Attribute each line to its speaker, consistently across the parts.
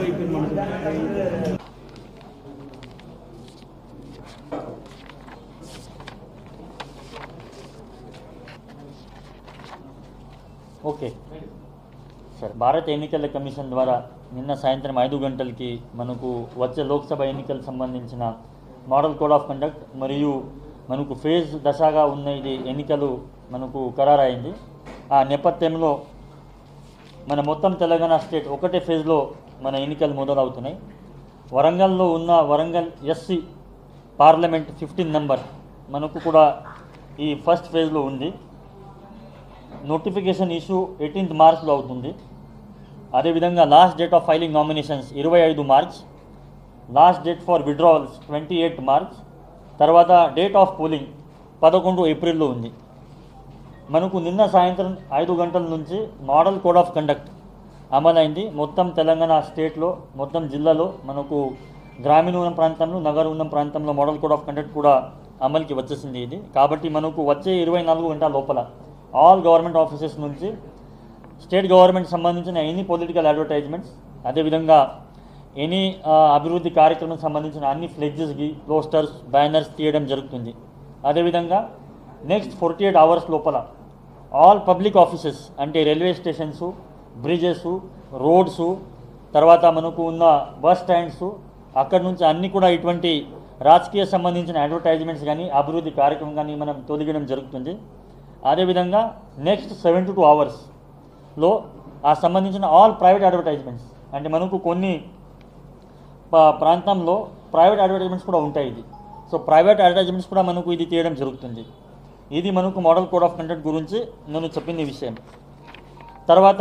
Speaker 1: అయిపోయింది మనకు
Speaker 2: ఓకే సరే భారత ఎన్నికల కమిషన్ ద్వారా నిన్న సాయంత్రం ఐదు గంటలకి మనకు వచ్చే లోక్సభ ఎన్నికలకు సంబంధించిన మోడల్ కోడ్ ఆఫ్ కండక్ట్ మరియు మనకు ఫేజ్ దశగా ఉన్న ఇది ఎన్నికలు మనకు ఖరారైంది ఆ నేపథ్యంలో మన మొత్తం తెలంగాణ స్టేట్ ఒకటే ఫేజ్లో మన ఎన్నికలు మొదలవుతున్నాయి వరంగల్లో ఉన్న Warangal SC parliament fifteen number మనకు కూడా ఈ ఫస్ట్ ఫేజ్లో ఉంది నోటిఫికేషన్ ఇష్యూ ఎయిటీన్త్ మార్చ్లో అవుతుంది అదేవిధంగా last date of filing nominations ఇరవై ఐదు March last date for withdrawals twenty eight March తర్వాత డేట్ ఆఫ్ పోలింగ్ పదకొండు ఏప్రిల్లో ఉంది మనకు నిన్న సాయంత్రం ఐదు గంటల నుంచి మోడల్ కోడ్ ఆఫ్ కండక్ట్ అమలైంది మొత్తం తెలంగాణ స్టేట్లో మొత్తం జిల్లాలో మనకు గ్రామీణ ఉన్న ప్రాంతంలో నగర ఉన్న ప్రాంతంలో మోడల్ కోడ్ ఆఫ్ కండక్ట్ కూడా అమలుకి వచ్చేసింది ఇది కాబట్టి మనకు వచ్చే ఇరవై నాలుగు గంటల లోపల ఆల్ గవర్నమెంట్ ఆఫీసెస్ నుంచి స్టేట్ గవర్నమెంట్ సంబంధించిన ఎనీ పొలిటికల్ అడ్వర్టైజ్మెంట్స్ అదేవిధంగా ఎనీ అభివృద్ధి కార్యక్రమం సంబంధించిన అన్ని ఫ్లెడ్జెస్కి పోస్టర్స్ బ్యానర్స్ తీయడం జరుగుతుంది అదేవిధంగా నెక్స్ట్ ఫార్టీ ఎయిట్ అవర్స్ లోపల ఆల్ పబ్లిక్ ఆఫీసెస్ అంటే రైల్వే స్టేషన్స్ బ్రిడ్జెస్ రోడ్స్ తర్వాత మనకు ఉన్న బస్ స్టాండ్స్ అక్కడ నుంచి అన్ని కూడా ఇటువంటి రాజకీయ సంబంధించిన అడ్వర్టైజ్మెంట్స్ కానీ అభివృద్ధి కార్యక్రమం కానీ మనం తొలగడం జరుగుతుంది అదేవిధంగా నెక్స్ట్ సెవెంటీ టూ అవర్స్లో ఆ సంబంధించిన ఆల్ ప్రైవేట్ అడ్వర్టైజ్మెంట్స్ అంటే మనకు కొన్ని ప- ప్రాంతంలో ప్రైవేట్ అడ్వర్టైజ్మెంట్స్ కూడా ఉంటాయి ఇది సో ప్రైవేట్ అడ్వర్టైజ్మెంట్స్ కూడా మనకు ఇది తీయడం జరుగుతుంది ఇది మనకు మోడల్ కోడ్ ఆఫ్ కండక్ట్ గురించి నేను చెప్పిన విషయం తర్వాత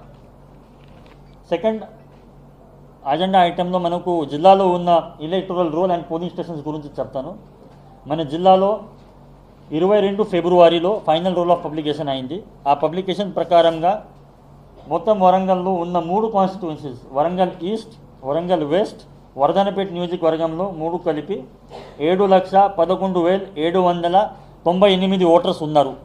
Speaker 2: సెకండ్ అజెండా ఐటెంలో మనకు జిల్లాలో ఉన్న electoral roll and polling stations గురించి చెప్తాను మన జిల్లాలో ఇరవై రెండు ఫిబ్రవరిలో ఫైనల్ రోల్ ఆఫ్ పబ్లికేషన్ అయింది ఆ పబ్లికేషన్ ప్రకారంగా మొత్తం వరంగల్లో ఉన్న మూడు constituencies Warangal east Warangal west Wardhannapet నియోజకవర్గంలో మూడు కలిపి ఏడు లక్ష పదకొండు వేల ఏడు వందల తొంభై ఎనిమిది ఓటర్స్ ఉన్నారు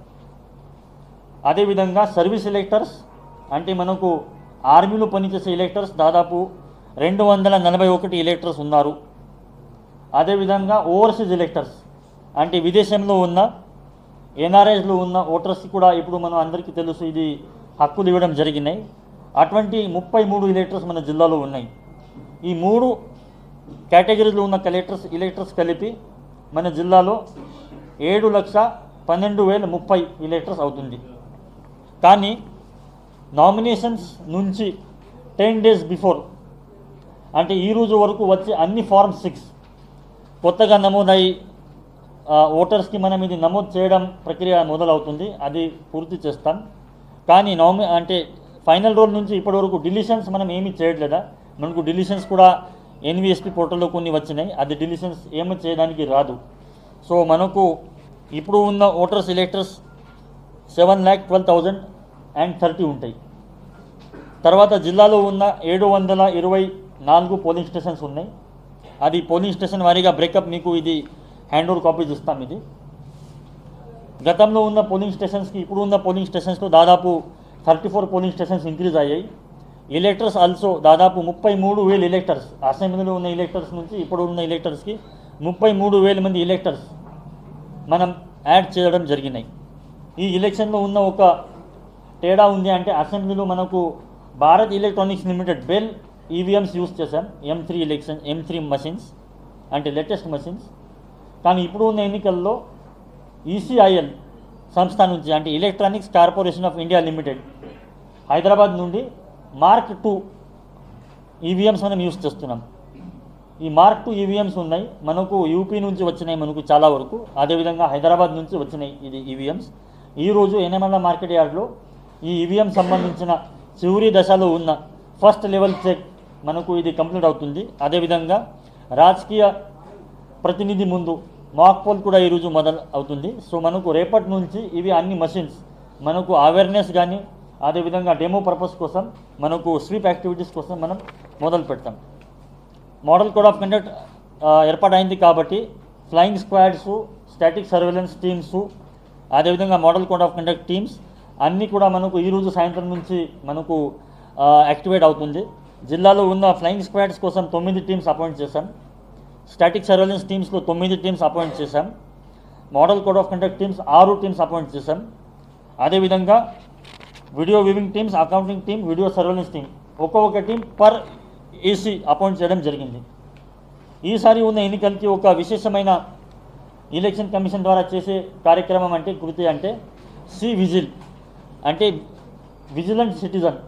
Speaker 2: అదేవిధంగా సర్వీస్ ఎలెక్టర్స్ అంటే మనకు ఆర్మీలో పనిచేసే ఎలెక్టర్స్ దాదాపు రెండు వందల నలభై ఒకటి ఎలెక్టర్స్ ఉన్నారు అదేవిధంగా ఓవర్సీస్ ఎలెక్టర్స్ అంటే విదేశంలో ఉన్న ఎన్ఆర్ఐస్లో ఉన్న ఓటర్స్ కూడా ఇప్పుడు మనం అందరికీ తెలుసు ఇది హక్కులు ఇవ్వడం జరిగినాయి అటువంటి ముప్పై మూడు ఎలెక్టర్స్ మన జిల్లాలో ఉన్నాయి ఈ మూడు కేటగిరీలో ఉన్న కలెక్టర్స్ ఎలెక్టర్స్ కలిపి మన జిల్లాలో ఏడు లక్ష పన్నెండు వేల ముప్పై ఎలెక్టర్స్ అవుతుంది కానీ నామినేషన్స్ నుంచి టెన్ డేస్ బిఫోర్ అంటే ఈ రోజు వరకు వచ్చే అన్ని ఫార్మ్ సిక్స్ కొత్తగా నమోదై ఆ, ఓటర్స్కి మనం ఇది నమోదు చేయడం ప్రక్రియ మొదలవుతుంది అది పూర్తి చేస్తాం కానీ నామి అంటే ఫైనల్ రోల్ నుంచి ఇప్పటి వరకు డిలీషన్స్ మనం ఏమీ చేయట్లేదా మనకు డిలీషన్స్ కూడా ఎన్విఎస్పి పోర్టల్లో కొన్ని వచ్చినాయి అది డిలీషన్స్ ఏమి చేయడానికి రాదు సో మనకు ఇప్పుడు ఉన్న voters electors seven lakh twelve thousand and thirty ఉంటాయి తర్వాత జిల్లాలో ఉన్న ఏడు వందల ఇరవై నాలుగు పోలింగ్ స్టేషన్స్ ఉన్నాయి అది పోలింగ్ స్టేషన్ వారీగా బ్రేకప్ మీకు ఇది హ్యాండ్ ఓవర్ కాపీస్ ఇస్తాం ఇది గతంలో ఉన్న పోలింగ్ స్టేషన్స్కి ఇప్పుడు ఉన్న పోలింగ్ స్టేషన్స్లో దాదాపు thirty four polling stations increase అయ్యాయి ఎలెక్టర్స్ ఆల్సో దాదాపు ముప్పై మూడు వేలు ఎలెక్టర్స్ అసెంబ్లీలో ఉన్న ఎలెక్టర్స్ నుంచి ఇప్పుడు ఉన్న ఎలెక్టర్స్కి ముప్పై మూడు వేల మంది ఎలెక్టర్స్ మనం యాడ్ చేయడం జరిగినాయి ఈ ఎలక్షన్లో ఉన్న ఒక తేడా ఉంది అంటే అసెంబ్లీలో మనకు Bharat electronics limited BEL EVMs use చేశాం M three election M three machines అంటే లేటెస్ట్ మషిన్స్ కానీ ఇప్పుడు ఉన్న ఎన్నికల్లో ఈసీఐఎల్ సంస్థ నుంచి అంటే electronics corporation of India limited Hyderabad నుండి మార్క్ టూ ఈవీఎంస్ మనం యూస్ చేస్తున్నాం ఈ మార్క్ టూ ఈవీఎంస్ ఉన్నాయి మనకు యూపీ నుంచి వచ్చినాయి మనకు చాలా వరకు అదేవిధంగా హైదరాబాద్ నుంచి వచ్చినాయి ఇది ఈవీఎంస్ ఈరోజు ఎనమల్ల మార్కెట్ యార్డ్లో ఈ ఈవీఎం సంబంధించిన చివరి దశలో ఉన్న ఫస్ట్ లెవెల్ చెక్ మనకు ఇది కంప్లీట్ అవుతుంది అదేవిధంగా రాజకీయ ప్రతినిధి ముందు మాక్ పోల్ కూడా ఈరోజు మొదలు అవుతుంది సో మనకు రేపటి నుంచి ఇవి అన్ని మషిన్స్ మనకు అవేర్నెస్ కానీ అదేవిధంగా డెమో పర్పస్ కోసం మనకు స్వీప్ యాక్టివిటీస్ కోసం మనం మొదలు పెడతాం మోడల్ కోడ్ ఆఫ్ కండక్ట్ ఏర్పాటైంది కాబట్టి flying squads static surveillance teams అదేవిధంగా model code of conduct teams అన్నీ కూడా మనకు ఈరోజు సాయంత్రం నుంచి మనకు యాక్టివేట్ అవుతుంది జిల్లాలో ఉన్న ఫ్లయింగ్ స్క్వాడ్స్ కోసం తొమ్మిది టీమ్స్ అపాయింట్ చేశాం స్టాటిక్ సర్వేలెన్స్ టీమ్స్లో తొమ్మిది టీమ్స్ అపాయింట్ చేశాం model code of conduct teams ఆరు టీమ్స్ అపాయింట్ చేశాం అదేవిధంగా video viewing teams accounting team video surveillance team ఒక్కొక్క టీం పర్ ఏసీ అపాయింట్ చేయడం జరిగింది ఈసారి ఉన్న ఎన్నికలకి ఒక విశేషమైన ఎలక్షన్ కమిషన్ ద్వారా చేసే కార్యక్రమం అంటే కృతి అంటే సి విజిల్ అంటే విజిలెంట్ సిటిజన్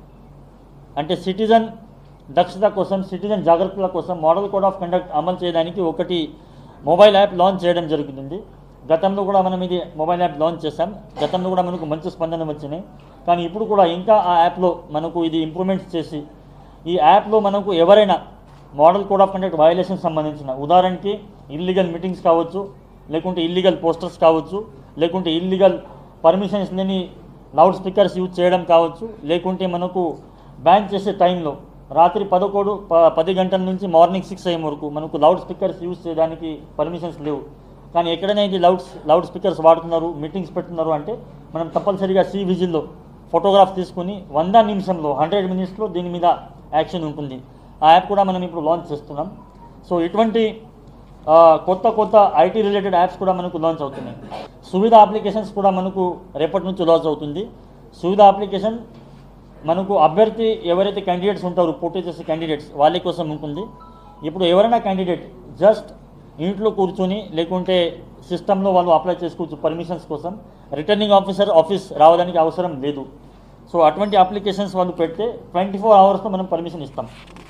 Speaker 2: అంటే సిటిజన్ దక్షత కోసం సిటిజన్ జాగ్రత్తల కోసం మోడల్ కోడ్ ఆఫ్ కండక్ట్ అమలు చేయడానికి ఒకటి మొబైల్ యాప్ లాంచ్ చేయడం జరుగుతుంది గతంలో కూడా మనం ఇది మొబైల్ యాప్ లాంచ్ చేశాం గతంలో కూడా మనకు మంచి స్పందన వచ్చినాయి కానీ ఇప్పుడు కూడా ఇంకా ఆ యాప్లో మనకు ఇది ఇంప్రూవ్మెంట్స్ చేసి ఈ యాప్లో మనకు ఎవరైనా model code of conduct violation సంబంధించిన ఉదాహరణకి ఇల్లీగల్ మీటింగ్స్ కావచ్చు లేకుంటే ఇల్లీగల్ పోస్టర్స్ కావచ్చు లేకుంటే ఇల్లీగల్ పర్మిషన్స్ లేని లౌడ్ స్పీకర్స్ యూజ్ చేయడం కావచ్చు లేకుంటే మనకు బ్యాన్ చేసే టైంలో రాత్రి పదకొండు ప- పది గంటల నుంచి మార్నింగ్ సిక్స్ అయ్యే వరకు మనకు లౌడ్ స్పీకర్స్ యూజ్ చేయడానికి పర్మిషన్స్ లేవు కానీ ఎక్కడైనా ఇది లౌడ్ లౌడ్ స్పీకర్స్ వాడుతున్నారు మీటింగ్స్ పెడుతున్నారు అంటే మనం తప్పనిసరిగా సి విజిల్లో ఫోటోగ్రాఫ్ తీసుకుని వంద నిమిషంలో హండ్రెడ్ మినిట్స్లో దీని మీద యాక్షన్ ఉంటుంది ఆ యాప్ కూడా మనం ఇప్పుడు లాంచ్ చేస్తున్నాం సో ఇటువంటి ఆ, కొత్త కొత్త ఐటీ రిలేటెడ్ యాప్స్ కూడా మనకు లాంచ్ అవుతున్నాయి సువిధ అప్లికేషన్స్ కూడా మనకు రేపటి నుంచి లాంచ్ అవుతుంది సువిధ అప్లికేషన్ మనకు అభ్యర్థి ఎవరైతే క్యాండిడేట్స్ ఉంటారో పోటీ చేసే క్యాండిడేట్స్ వాళ్ళ కోసం ఉంటుంది ఇప్పుడు ఎవరైనా క్యాండిడేట్ జస్ట్ ఇంట్లో కూర్చొని లేకుంటే సిస్టంలో వాళ్ళు అప్లై చేసుకోవచ్చు పర్మిషన్స్ కోసం రిటర్నింగ్ ఆఫీసర్ ఆఫీస్ రావడానికి అవసరం లేదు సో అటువంటి అప్లికేషన్స్ వాళ్ళు పెడితే ట్వంటీ ఫోర్ అవర్స్లో మనం పర్మిషన్ ఇస్తాం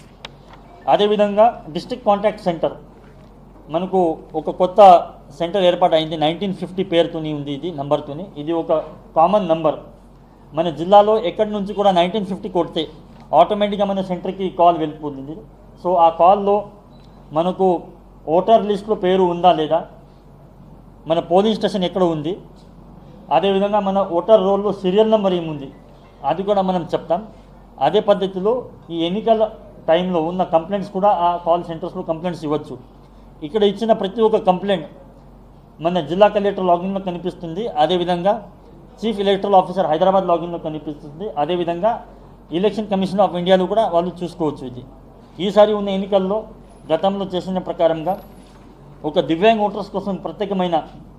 Speaker 2: అదేవిధంగా డిస్ట్రిక్ట్ కాంటాక్ట్ సెంటర్ మనకు ఒక కొత్త సెంటర్ ఏర్పాటు అయింది నైన్టీన్ ఫిఫ్టీ పేరుతోని ఉంది ఇది నంబర్తోని ఇది ఒక కామన్ నంబర్ మన జిల్లాలో ఎక్కడి నుంచి కూడా నైన్టీన్ ఫిఫ్టీ కొడితే ఆటోమేటిక్గా మన సెంటర్కి కాల్ వెళ్ళిపోతుంది సో ఆ కాల్లో మనకు ఓటర్ లిస్ట్లో పేరు ఉందా లేదా మన పోలింగ్ స్టేషన్ ఎక్కడ ఉంది అదేవిధంగా మన ఓటర్ రోల్లో సీరియల్ నెంబర్ ఏముంది అది కూడా మనం చెప్తాం అదే పద్ధతిలో ఈ ఎన్నికల టైంలో ఉన్న కంప్లైంట్స్ కూడా ఆ కాల్ సెంటర్స్లో కంప్లైంట్స్ ఇవ్వచ్చు ఇక్కడ ఇచ్చిన ప్రతి ఒక్క కంప్లైంట్ మన జిల్లా కలెక్టర్ లాగిన్లో కనిపిస్తుంది అదేవిధంగా చీఫ్ ఎలక్టరల్ ఆఫీసర్ హైదరాబాద్ లాగిన్లో కనిపిస్తుంది అదేవిధంగా ఎలక్షన్ కమిషన్ ఆఫ్ ఇండియాలో కూడా వాళ్ళు చూసుకోవచ్చు ఇది ఈసారి ఉన్న ఎన్నికల్లో గతంలో చేసిన ప్రకారంగా ఒక దివ్యాంగ్ ఓటర్స్ కోసం ప్రత్యేకమైన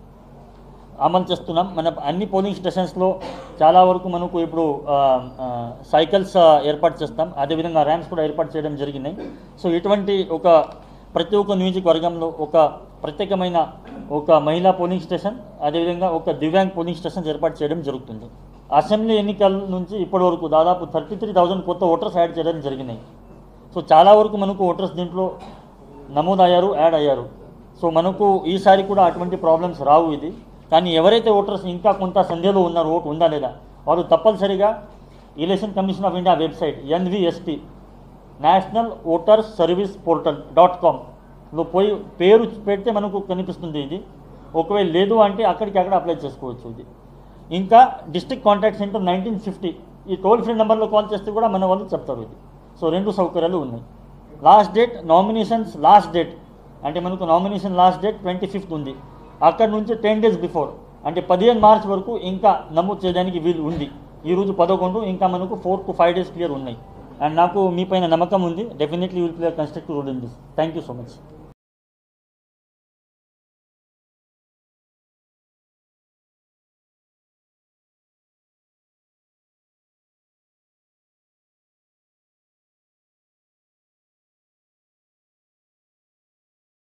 Speaker 2: అమలు చేస్తున్నాం మన అన్ని పోలింగ్ స్టేషన్స్లో చాలా వరకు మనకు ఇప్పుడు ఆ, ఆ, సైకిల్స్ ఆ, ఏర్పాటు చేస్తాం అదేవిధంగా ర్యాంప్స్ కూడా ఏర్పాటు చేయడం జరిగినాయి సో ఇటువంటి ఒక ప్రతి ఒక్క నియోజకవర్గంలో ఒక ప్రత్యేకమైన ఒక మహిళా పోలింగ్ స్టేషన్ అదేవిధంగా ఒక దివ్యాంగ్ పోలింగ్ స్టేషన్ ఏర్పాటు చేయడం జరుగుతుంది అసెంబ్లీ ఎన్నికల నుంచి ఇప్పటి వరకు దాదాపు థర్టీ త్రీ థౌజండ్ కొత్త ఓటర్స్ యాడ్ చేయడం జరిగినాయి సో చాలా వరకు మనకు ఓటర్స్ దీంట్లో నమోదయ్యారు యాడ్ అయ్యారు సో మనకు ఈసారి కూడా అటువంటి ప్రాబ్లమ్స్ రావు ఇది కానీ ఎవరైతే ఓటర్స్ ఇంకా కొంత సందేహంలో ఉన్నారు ఓటు ఉందా లేదా వారు తప్పనిసరిగా election commission of India website NVSP national voters service portal dot కామ్లో పోయి పేరు పెడితే మనకు కనిపిస్తుంది ఇది ఒకవేళ లేదు అంటే అక్కడికి అక్కడ అప్లై చేసుకోవచ్చు ఇది ఇంకా district contact centre nineteen fifty ఈ టోల్ ఫ్రీ నెంబర్లో కాల్ చేస్తే కూడా మన వాళ్ళు చెప్తారు ఇది సో రెండు సౌకర్యాలు ఉన్నాయి last date nominations last date అంటే మనకు nomination last date twenty fifth ఉంది అక్కడ నుంచి టెన్ డేస్ బిఫోర్ అంటే పదిహేను మార్చ్ వరకు ఇంకా నమోదు చేయడానికి వీలు ఉంది ఈరోజు పదకొండు ఇంకా మనకు four to five days clear ఉన్నాయి అండ్ నాకు మీ పైన నమ్మకం ఉంది definitely will play constructive role in this thank you so much